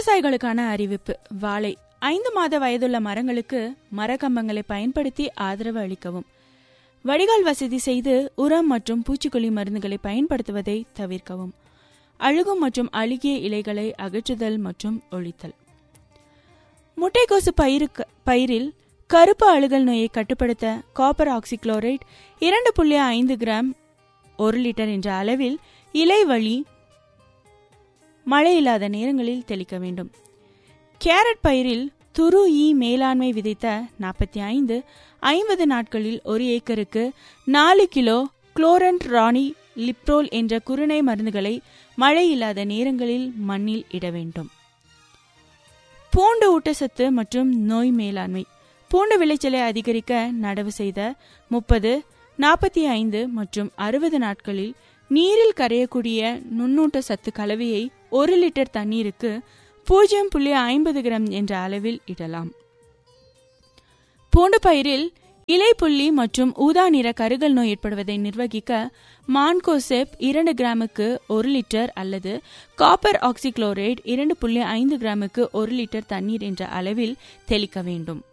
விவசாயிகளுக்கான அறிவிப்பு வாழை ஐந்து மாத வயதுள்ள மரங்களுக்கு மரக்கம்பங்களை பயன்படுத்தி ஆதரவு அளிக்கவும் வடிகால் வசதி செய்து உரம் மற்றும் பூச்சிக்கொல்லி மருந்துகளை பயன்படுத்துவதை தவிர்க்கவும் அழுகும் மற்றும் அழுகிய இலைகளை அகற்றுதல் மற்றும் ஒழித்தல் முட்டைக்கோசு பயிருக்கு பயிரில் கருப்பு அழுகல் நோயை கட்டுப்படுத்த காப்பர் ஆக்சிக்ளோரைட் இரண்டு புள்ளி ஐந்து கிராம் ஒரு லிட்டர் என்ற அளவில் இலை வழி மழை இல்லாத நேரங்களில் தெளிக்க வேண்டும் கேரட் பயிரில் துரு ஈ மேலாண்மை விதைத்த நாற்பத்தி ஐந்து ஐம்பது நாட்களில் ஒரு ஏக்கருக்கு நாலு கிலோ குளோரண்ட் ராணி லிப்ரோல் என்ற குருணை மருந்துகளை மழை இல்லாத நேரங்களில் மண்ணில் இட வேண்டும் பூண்டு ஊட்டச்சத்து மற்றும் நோய் மேலாண்மை பூண்டு விளைச்சலை அதிகரிக்க நடவு செய்த முப்பது நாற்பத்தி ஐந்து மற்றும் அறுபது நாட்களில் நீரில் கரையக்கூடிய நுண்ணூட்ட சத்து கலவையை ஒரு லிட்டர் தண்ணீருக்கு பூஜ்ஜியம் புள்ளி ஐம்பது கிராம் என்ற அளவில் இடலாம் பூண்டு பயிரில் இலைப்புள்ளி மற்றும் ஊதா நிற கருகல் நோய் ஏற்படுவதை நிர்வகிக்க மான்கோசெப் இரண்டு கிராமுக்கு ஒரு லிட்டர் அல்லது காப்பர் ஆக்சிக்ளோரைட் இரண்டு புள்ளி ஐந்து கிராமுக்கு ஒரு லிட்டர் தண்ணீர் என்ற அளவில் தெளிக்க வேண்டும்